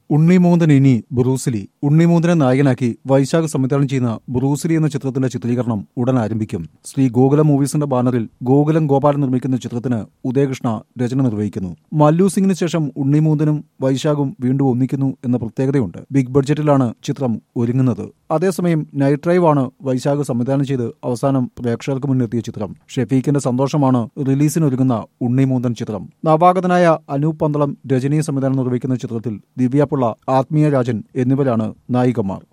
ഉണ്ണിമൂന്തൻ ഇനി ബ്രൂസിലി ഉണ്ണിമൂന്തനെ നായകനാക്കി വൈശാഖ് സംവിധാനം ചെയ്യുന്ന ബ്രൂസിലി എന്ന ചിത്രത്തിന്റെ ചിത്രീകരണം ഉടൻ ആരംഭിക്കും ശ്രീ ഗോകുലം മൂവീസിന്റെ ബാനറിൽ ഗോകുലം ഗോപാലൻ നിർമ്മിക്കുന്ന ചിത്രത്തിന് ഉദയകൃഷ്ണ രചന നിർവഹിക്കുന്നു മല്ലു സിംഗിന് ശേഷം ഉണ്ണിമൂന്തനും വൈശാഖും വീണ്ടും ഒന്നിക്കുന്നു എന്ന പ്രത്യേകതയുണ്ട് ബിഗ് ബഡ്ജറ്റിലാണ് ചിത്രം ഒരുങ്ങുന്നത് അതേസമയം നൈറ്റ് ഡ്രൈവ് ആണ് വൈശാഖ് സംവിധാനം ചെയ്ത് അവസാനം പ്രേക്ഷകർക്ക് മുന്നെത്തിയ ചിത്രം ഷെഫീഖിന്റെ സന്തോഷമാണ് റിലീസിനൊരുങ്ങുന്ന ഉണ്ണിമൂന്തൻ ചിത്രം നവാഗതനായ അനൂപ് പന്തളം രജനി സംവിധാനം നിർവഹിക്കുന്ന ചിത്രത്തിൽ ദിവ്യാപിള്ള ആത്മീയ രാജൻ എന്നിവരാണ് നായികമാർ